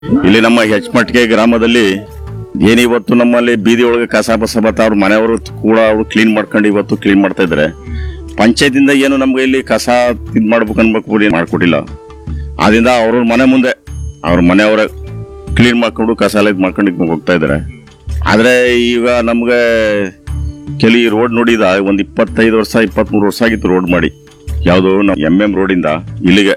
ಇಲ್ಲಿ ನಮ್ಮ ಹೆಚ್ಮಟ್ಗೆ ಗ್ರಾಮದಲ್ಲಿ ಏನ್ ಇವತ್ತು ನಮ್ಮಲ್ಲಿ ಬೀದಿ ಒಳಗೆ ಕಸ ಬಸ ಬತ್ತ ಅವ್ರ ಮನೆಯವರು ಕೂಡ ಅವ್ರು ಕ್ಲೀನ್ ಮಾಡ್ಕೊಂಡು ಇವತ್ತು ಕ್ಲೀನ್ ಮಾಡ್ತಾ ಇದ್ದಾರೆ ಪಂಚಾಯತಿಂದ ಏನು ನಮ್ಗೆ ಇಲ್ಲಿ ಕಸ ಇದ್ ಮಾಡ್ಬೇಕು ಅನ್ಬೇಕು ಏನ್ ಮಾಡ್ಕೊಟ್ಟಿಲ್ಲ ಆದ್ರಿಂದ ಅವ್ರ ಮನೆ ಮುಂದೆ ಅವ್ರ ಮನೆಯವರ ಕ್ಲೀನ್ ಮಾಡ್ಕೊಂಡು ಕಸ ಎಲ್ಲ ಇದ್ ಮಾಡ್ಕೊಂಡು ಇದ್ ಹೋಗ್ತಾ ಇದ್ದಾರೆ ಆದ್ರೆ ಈಗ ನಮ್ಗೆ ಕೆಲ ಈ ರೋಡ್ ನೋಡಿದ ಒಂದ್ ಇಪ್ಪತ್ತೈದು ವರ್ಷ ಇಪ್ಪತ್ಮೂರು ವರ್ಷ ಆಗಿತ್ತು ರೋಡ್ ಮಾಡಿ ಯಾವುದು ಎಂ ಎಂ ರೋಡಿಂದ ಇಲ್ಲಿಗೆ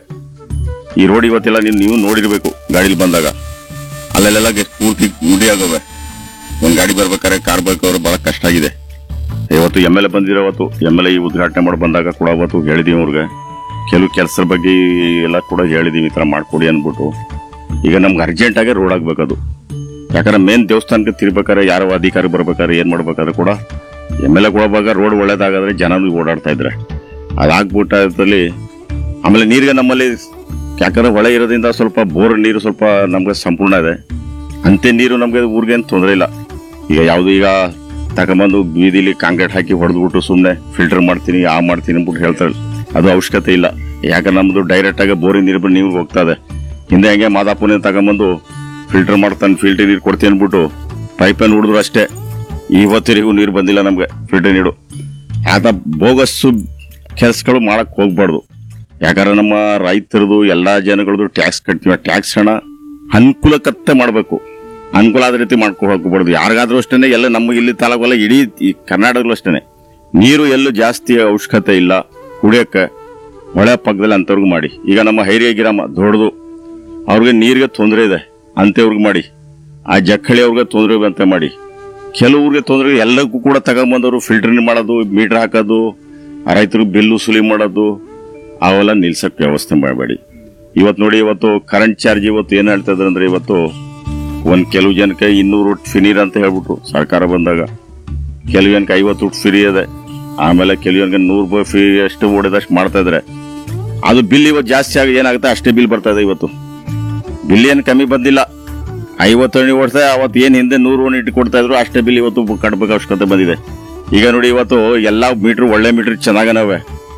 ಈ ರೋಡ್ ಇವತ್ತೆಲ್ಲ ನೀವು ನೀವು ನೋಡಿರ್ಬೇಕು ಗಾಡಿಲಿ ಬಂದಾಗ ಅಲ್ಲೆಲ್ಲ ಪೂರ್ತಿ ಗುಡಿ ಆಗವೆ ಒಂದ್ ಗಾಡಿ ಬರ್ಬೇಕಾದ್ರೆ ಕಾರ್ ಬೇಕಾದ್ರೆ ಬಹಳ ಕಷ್ಟ ಆಗಿದೆ ಇವತ್ತು ಎಮ್ ಎಲ್ ಎ ಬಂದಿರೋ ಅವತ್ತು ಎಮ್ ಎಲ್ ಎ ಈ ಉದ್ಘಾಟನೆ ಮಾಡಿ ಬಂದಾಗ ಕೂಡ ಅವತ್ತು ಹೇಳಿದೀವಿ ಅವ್ರಿಗೆ ಕೆಲವು ಕೆಲಸದ ಬಗ್ಗೆ ಎಲ್ಲ ಕೂಡ ಹೇಳಿದೀವಿ ಈ ತರ ಮಾಡ್ಕೊಡಿ ಅಂದ್ಬಿಟ್ಟು ಈಗ ನಮ್ಗೆ ಅರ್ಜೆಂಟ್ ಆಗಿ ರೋಡ್ ಆಗ್ಬೇಕದು ಯಾಕಂದ್ರೆ ಮೇನ್ ದೇವಸ್ಥಾನಕ್ಕೆ ತಿರ್ಬೇಕಾದ್ರೆ ಯಾರೋ ಅಧಿಕಾರಿ ಬರ್ಬೇಕಾದ್ರೆ ಏನ್ ಮಾಡ್ಬೇಕಾದ್ರೆ ಕೂಡ ಎಮ್ ಎಲ್ ಎ ಕೊಡೋವಾಗ ರೋಡ್ ಒಳ್ಳೇದಾಗಾದ್ರೆ ಜನನು ಓಡಾಡ್ತಾ ಇದ್ರೆ ಅದಾಗ್ಬಿಟ್ಟಲ್ಲಿ ಆಮೇಲೆ ನೀರಿಗೆ ನಮ್ಮಲ್ಲಿ ಯಾಕಂದ್ರೆ ಹೊಳೆ ಇರೋದ್ರಿಂದ ಸ್ವಲ್ಪ ಬೋರ್ ನೀರು ಸ್ವಲ್ಪ ನಮ್ಗೆ ಸಂಪೂರ್ಣ ಇದೆ ಅಂತೆ ನೀರು ನಮ್ಗೆ ಊರಿಗೇನು ತೊಂದರೆ ಇಲ್ಲ ಈಗ ಯಾವುದು ಈಗ ತಗೊಂಬಂದು ಬೀದಿಲಿ ಕಾಂಕ್ರೀಟ್ ಹಾಕಿ ಹೊಡೆದ್ಬಿಟ್ಟು ಸುಮ್ಮನೆ ಫಿಲ್ಟರ್ ಮಾಡ್ತೀನಿ ಆ ಮಾಡ್ತೀನಿ ಅಂದ್ಬಿಟ್ಟು ಹೇಳ್ತಾರೆ ಅದು ಅವಶ್ಯಕತೆ ಇಲ್ಲ ಯಾಕಂದ್ರೆ ನಮ್ದು ಡೈರೆಕ್ಟ್ ಆಗಿ ಬೋರಿನ ನೀರು ನೀರು ಹೋಗ್ತಾ ಇದೆ ಹಿಂದೆ ಹೆಂಗೆ ಮಾದಾಪುನ ತಗೊಂಬಂದು ಫಿಲ್ಟರ್ ಮಾಡ್ತಾನೆ ಫಿಲ್ಟರ್ ನೀರು ಕೊಡ್ತೀನಿ ಅಂದ್ಬಿಟ್ಟು ಪೈಪನ್ನು ಹೊಡೆದ್ರು ಅಷ್ಟೇ ಇವತ್ತಿರಿಗೂ ನೀರು ಬಂದಿಲ್ಲ ನಮ್ಗೆ ಫಿಲ್ಟರ್ ನೀರು ಆತ ಬೋಗಸ್ಸು ಕೆಲಸಗಳು ಮಾಡಕ್ ಹೋಗ್ಬಾರ್ದು ಯಾಕಂದ್ರೆ ನಮ್ಮ ರೈತರದು ಎಲ್ಲಾ ಜನಗಳದು ಟ್ಯಾಕ್ಸ್ ಕಟ್ತೀವಿ ಟ್ಯಾಕ್ಸ್ ಹಣ ಅನುಕೂಲಕತ್ತೆ ಮಾಡಬೇಕು ಅನುಕೂಲ ಆದ ರೀತಿ ಮಾಡ್ಕೊ ಹೋಗ್ಬಾರ್ದು ಯಾರಿಗಾದ್ರೂ ಅಷ್ಟೇ ಎಲ್ಲ ನಮ್ಮ ಇಲ್ಲಿ ತಾಲೂಕಲ್ಲ ಇಡೀ ಈ ಕರ್ನಾಟಕದಲ್ಲೂ ಅಷ್ಟೇ ನೀರು ಎಲ್ಲೂ ಜಾಸ್ತಿ ಅವಶ್ಯಕತೆ ಇಲ್ಲ ಕುಡಿಯಕ್ಕೆ ಹೊಳೆ ಪಕ್ಕದಲ್ಲಿ ಅಂತವ್ರಿಗೆ ಮಾಡಿ ಈಗ ನಮ್ಮ ಹೈರಿಯ ಗ್ರಾಮ ದೊಡ್ಡದು ಅವ್ರಿಗೆ ನೀರಿಗೆ ತೊಂದರೆ ಇದೆ ಅಂತವ್ರಿಗೆ ಮಾಡಿ ಆ ಜಕ್ಕಳಿ ಅವ್ರಿಗೆ ತೊಂದರೆ ಅಂತ ಮಾಡಿ ಕೆಲವ್ರಿಗೆ ತೊಂದರೆ ಎಲ್ಲಕ್ಕೂ ಕೂಡ ತಗೊಂಬಂದವರು ಫಿಲ್ಟರ್ ಮಾಡೋದು ಮೀಟರ್ ಹಾಕೋದು ಆ ರೈತರಿಗೆ ಬಿಲ್ ವಸೂಲಿ ಮಾಡೋದು ಅವೆಲ್ಲ ನಿಲ್ಸಕ್ ವ್ಯವಸ್ಥೆ ಮಾಡಬೇಡಿ ಇವತ್ತು ನೋಡಿ ಇವತ್ತು ಕರೆಂಟ್ ಚಾರ್ಜ್ ಇವತ್ತು ಏನ್ ಹೇಳ್ತಾ ಇದ್ದಾರೆ ಅಂದ್ರೆ ಇವತ್ತು ಒಂದ್ ಕೆಲವು ಜನಕ್ಕೆ ಇನ್ನೂರು ಫಿನೀರ್ ಅಂತ ಹೇಳ್ಬಿಟ್ರು ಸರ್ಕಾರ ಬಂದಾಗ ಕೆಲವು ಜನಕ್ಕೆ ಐವತ್ತು ಫ್ರೀ ಇದೆ ಆಮೇಲೆ ಕೆಲವು ಜನಕ್ಕೆ ನೂರು ರೂಪಾಯಿ ಫ್ರೀ ಅಷ್ಟು ಓಡಿದಷ್ಟು ಮಾಡ್ತಾ ಇದ್ದಾರೆ ಅದು ಬಿಲ್ ಇವತ್ತು ಜಾಸ್ತಿ ಆಗಿ ಏನಾಗುತ್ತೆ ಅಷ್ಟೇ ಬಿಲ್ ಬರ್ತಾ ಇದೆ ಇವತ್ತು ಬಿಲ್ ಏನು ಕಮ್ಮಿ ಬಂದಿಲ್ಲ ಐವತ್ತೇಳು ವರ್ಷ ಅವತ್ತು ಏನ್ ಹಿಂದೆ ನೂರು ಒನ್ ಇಟ್ಟು ಕೊಡ್ತಾ ಇದ್ರು ಅಷ್ಟೇ ಬಿಲ್ ಇವತ್ತು ಕಟ್ಬೇಕು ಅವಶ್ಯಕತೆ ಬಂದಿದೆ ಈಗ ನೋಡಿ ಇವತ್ತು ಎಲ್ಲಾ ಮೀಟರ್ ಒಳ್ಳೆ ಮೀಟರ್ ಚೆನ್ನಾಗನವೆ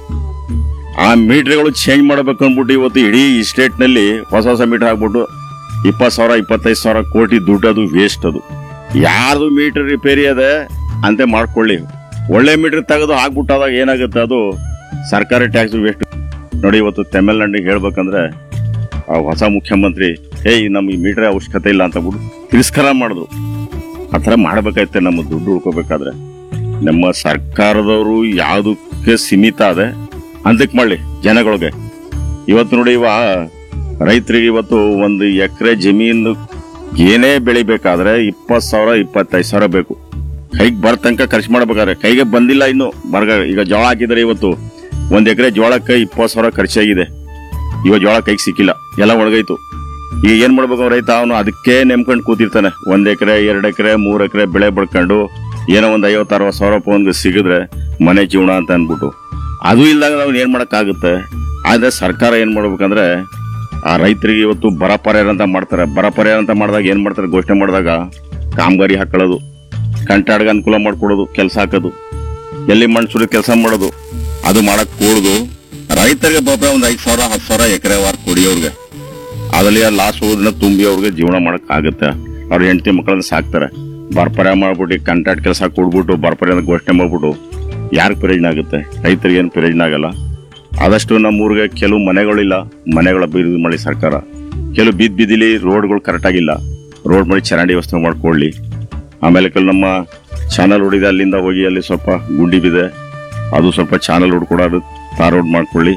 ಆ ಮೀಟರ್ಗಳು ಚೇಂಜ್ ಮಾಡಬೇಕು ಅಂದ್ಬಿಟ್ಟು ಇವತ್ತು ಇಡೀ ಸ್ಟೇಟ್ ನಲ್ಲಿ ಹೊಸ ಹೊಸ ಮೀಟರ್ ಹಾಕ್ಬಿಟ್ಟು ಇಪ್ಪತ್ತು ಸಾವಿರ ಇಪ್ಪತ್ತೈದು ಸಾವಿರ ಕೋಟಿ ದುಡ್ಡು ಅದು ವೇಸ್ಟ್ ಅದು ಯಾರ್ದು ಮೀಟರ್ ರಿಪೇರಿ ಅದೆ ಅಂತೆ ಮಾಡ್ಕೊಳ್ಳಿ ಒಳ್ಳೆ ಮೀಟರ್ ತೆಗೆದು ಹಾಕ್ಬಿಟ್ಟಾದಾಗ ಏನಾಗುತ್ತೆ ಅದು ಸರ್ಕಾರಿ ಟ್ಯಾಕ್ಸ್ ವೇಸ್ಟ್ ನೋಡಿ ಇವತ್ತು ತಮಿಳ್ನಾಡಿಗೆ ಹೇಳ್ಬೇಕಂದ್ರೆ ಆ ಹೊಸ ಮುಖ್ಯಮಂತ್ರಿ ಏಯ್ ನಮ್ಗೆ ಈ ಮೀಟರ್ ಅವಶ್ಯಕತೆ ಇಲ್ಲ ಅಂತ ಬಿಟ್ಟು ತಿರಸ್ಕಾರ ಮಾಡಿದ್ರು ಆ ಥರ ಮಾಡ್ಬೇಕಾಯ್ತೆ ನಮ್ಮ ದುಡ್ಡು ಉಳ್ಕೋಬೇಕಾದ್ರೆ ನಮ್ಮ ಸರ್ಕಾರದವರು ಯಾವುದಕ್ಕೆ ಸೀಮಿತ ಅದೆ ಅಂತಕ್ಕೆ ಮಾಡಲಿ ಜನಗಳಿಗೆ ಇವತ್ತು ನೋಡಿ ಇವ ರೈತರಿಗೆ ಇವತ್ತು ಒಂದು ಎಕರೆ ಜಮೀನು ಏನೇ ಬೆಳಿಬೇಕಾದ್ರೆ ಇಪ್ಪತ್ತು ಸಾವಿರ ಇಪ್ಪತ್ತೈದು ಸಾವಿರ ಬೇಕು ಕೈಗೆ ಬರ ತನಕ ಖರ್ಚು ಮಾಡ್ಬೇಕಾದ್ರೆ ಕೈಗೆ ಬಂದಿಲ್ಲ ಇನ್ನು ಬರ್ಗ ಈಗ ಜೋಳ ಹಾಕಿದ್ರೆ ಇವತ್ತು ಒಂದ್ ಎಕರೆ ಜೋಳಕ್ಕೆ ಇಪ್ಪತ್ತು ಸಾವಿರ ಖರ್ಚಾಗಿದೆ ಇವಾಗ ಜೋಳ ಕೈಗೆ ಸಿಕ್ಕಿಲ್ಲ ಎಲ್ಲ ಒಣಗೈತು ಈಗ ಏನ್ ಮಾಡ್ಬೇಕು ಅವ್ನ್ ರೈತ ಅವನು ಅದಕ್ಕೆ ನೆಮ್ಕೊಂಡು ಕೂತಿರ್ತಾನೆ ಒಂದ್ ಎಕರೆ ಎರಡ್ ಎಕರೆ ಮೂರ್ ಎಕರೆ ಬೆಳೆ ಬಡ್ಕೊಂಡು ಏನೋ ಒಂದ್ ಐವತ್ತು ಅರವತ್ತು ಸಾವಿರ ರೂಪಾಯಿ ಒಂದು ಸಿಗಿದ್ರೆ ಮನೆ ಜೀವನ ಅಂತ ಅನ್ಬಿಟ್ಟು ಅದು ಇಲ್ದಾಗ ನಾವು ಏನ್ ಮಾಡಕ್ಕಾಗುತ್ತೆ ಆದ್ರೆ ಸರ್ಕಾರ ಏನ್ ಮಾಡ್ಬೇಕಂದ್ರೆ ಆ ರೈತರಿಗೆ ಇವತ್ತು ಬರ ಪರಿಹಾರ ಅಂತ ಮಾಡ್ತಾರೆ ಬರ ಪರಿಹಾರ ಅಂತ ಮಾಡಿದಾಗ ಏನ್ ಮಾಡ್ತಾರೆ ಘೋಷಣೆ ಮಾಡಿದಾಗ ಕಾಮಗಾರಿ ಹಾಕೊಳ್ಳೋದು ಕಂಟಾಡ್ಗೆ ಅನುಕೂಲ ಮಾಡ್ಕೊಡೋದು ಕೆಲಸ ಹಾಕೋದು ಎಲ್ಲಿ ಮಣ್ಣು ಸುರಿ ಕೆಲಸ ಮಾಡೋದು ಅದು ಮಾಡಕ್ ಕೂಡುದು ರೈತರಿಗೆ ಪಾಪ ಒಂದ್ ಐದ್ ಸಾವಿರ ಹತ್ತು ಸಾವಿರ ಎಕರೆ ವಾರ ಕೊಡಿ ಅವ್ರಿಗೆ ಅದ್ರಲ್ಲಿ ಲಾಸ್ ಹೋಗೋದನ್ನ ತುಂಬಿ ಅವ್ರಿಗೆ ಜೀವನ ಮಾಡಕ್ ಆಗುತ್ತೆ ಅವ್ರ ಹೆಂಡತಿ ಮಕ್ಕಳನ್ನ ಸಾಕ್ತಾರೆ ಬರ್ಪರ್ಯ ಮಾಡ್ಬಿಟ್ಟು ಕಂಟ್ರಾಕ್ಟ್ ಕೆಲಸ ಕೊಡ್ಬಿಟ್ಟು ಬರ್ಪರ್ಯ ಅಂತ ಘೋಷಣೆ ಮಾಡ್ಬಿಟ್ಟು ಯಾರಿಗೆ ಪ್ರಯೋಜನ ಆಗುತ್ತೆ ರೈತರಿಗೆ ಏನು ಪ್ರಯೋಜನ ಆಗಲ್ಲ ಆದಷ್ಟು ನಮ್ಮ ಊರಿಗೆ ಕೆಲವು ಮನೆಗಳಿಲ್ಲ ಮನೆಗಳ ಅಭಿವೃದ್ಧಿ ಮಾಡಿ ಸರ್ಕಾರ ಕೆಲವು ಬೀದ್ ಬೀದಿಲಿ ರೋಡ್ಗಳು ಕರೆಕ್ಟ್ ಆಗಿಲ್ಲ ರೋಡ್ ಮಾಡಿ ಚೆನ್ನಾಗಿ ವ್ಯವಸ್ಥೆ ಮಾಡ್ಕೊಳ್ಳಿ ಆಮೇಲೆ ಕೆಲವು ನಮ್ಮ ಚಾನಲ್ ಹೊಡಿದೆ ಅಲ್ಲಿಂದ ಹೋಗಿ ಅಲ್ಲಿ ಸ್ವಲ್ಪ ಗುಂಡಿ ಬಿದೆ ಅದು ಸ್ವಲ್ಪ ಚಾನಲ್ ಹುಡ್ಕೊಡೋದು ತಾರ್ ರೋಡ್ ಮಾಡ್ಕೊಳ್ಳಿ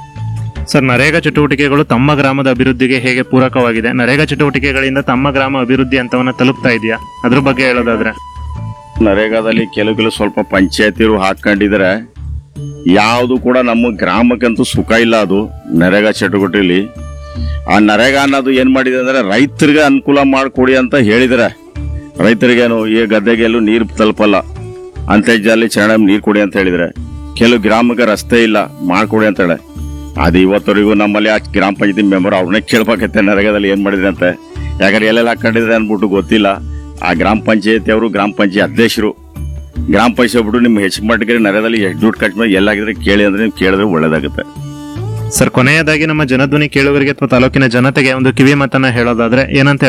ಸರ್ ನರೇಗಾ ಚಟುವಟಿಕೆಗಳು ತಮ್ಮ ಗ್ರಾಮದ ಅಭಿವೃದ್ಧಿಗೆ ಹೇಗೆ ಪೂರಕವಾಗಿದೆ ನರೇಗಾ ಚಟುವಟಿಕೆಗಳಿಂದ ತಮ್ಮ ಗ್ರಾಮ ಅಭಿವೃದ್ಧಿ ಹಂತವನ್ನ ತಲುಪ್ತಾ ಇದೆಯಾ ಅದ್ರ ಬಗ್ಗೆ ಹೇಳೋದಾದ್ರೆ ನರೇಗಾದಲ್ಲಿ ಕೆಲವು ಕೆಲವು ಸ್ವಲ್ಪ ಪಂಚಾಯತಿರು ಹಾಕೊಂಡಿದ್ರೆ ಯಾವುದು ಕೂಡ ನಮ್ಮ ಗ್ರಾಮಕ್ಕಂತೂ ಸುಖ ಇಲ್ಲ ಅದು ನರೇಗಾ ಚಟುವಟಿಕೆಯಲ್ಲಿ ಆ ನರೇಗಾ ಅನ್ನೋದು ಏನ್ ಮಾಡಿದೆ ಅಂದ್ರೆ ರೈತರಿಗೆ ಅನುಕೂಲ ಮಾಡಿಕೊಡಿ ಅಂತ ಹೇಳಿದ್ರೆ ರೈತರಿಗೇನು ಈ ಗದ್ದೆಗೆ ಎಲ್ಲೂ ನೀರು ತಲುಪಲ್ಲ ಅಂತರ್ಜಾಲಿ ಚೆನ್ನಾಗಿ ನೀರು ಕೊಡಿ ಅಂತ ಹೇಳಿದ್ರೆ ಕೆಲವು ಗ್ರಾಮಕ್ಕೆ ರಸ್ತೆ ಇಲ್ಲ ಮಾಡ್ಕೊಡಿ ಅಂತ ಹೇಳಿ ಅದು ಇವತ್ತವರೆಗೂ ನಮ್ಮಲ್ಲಿ ಆ ಗ್ರಾಮ ಪಂಚಾಯತಿ ಮೆಂಬರ್ ಅವ್ರನ್ನೇ ಕೇಳ್ಬೇಕತ್ತೆ ನರೇಗಾದಲ್ಲಿ ಏನ್ ಮಾಡಿದ್ರೆ ಅಂತ ಯಾಕಂದ್ರೆ ಎಲ್ಲೆಲ್ಲ ಹಾಕೊಂಡಿದ್ರೆ ಅನ್ಬಿಟ್ಟು ಗೊತ್ತಿಲ್ಲ ಆ ಗ್ರಾಮ ಪಂಚಾಯತಿ ಅವರು ಗ್ರಾಮ ಪಂಚಾಯತ್ ಅಧ್ಯಕ್ಷರು ಗ್ರಾಮ ಪಂಚಾಯತ್ ಬಿಟ್ಟು ನಿಮ್ಮ ಹೆಚ್ಚು ಮಟ್ಟಿಗೆ ನರೇಗಾದಲ್ಲಿ ಎಷ್ಟು ದುಡ್ಡು ಖರ್ಚು ಮಾಡಿ ಎಲ್ಲಾಗಿದ್ರೆ ಕೇಳಿ ಅಂದ್ರೆ ನೀವು ಕೇಳಿದ್ರೆ ಒಳ್ಳೇದಾಗುತ್ತೆ ಸರ್ ಕೊನೆಯದಾಗಿ ನಮ್ಮ ಜನಧ್ವನಿ ಕೇಳುವರಿಗೆ ಅಥವಾ ತಾಲೂಕಿನ ಜನತೆಗೆ ಒಂದು ಕಿವಿ ಮಾತನ್ನ ಹೇಳೋದಾದ್ರೆ ಏನಂತ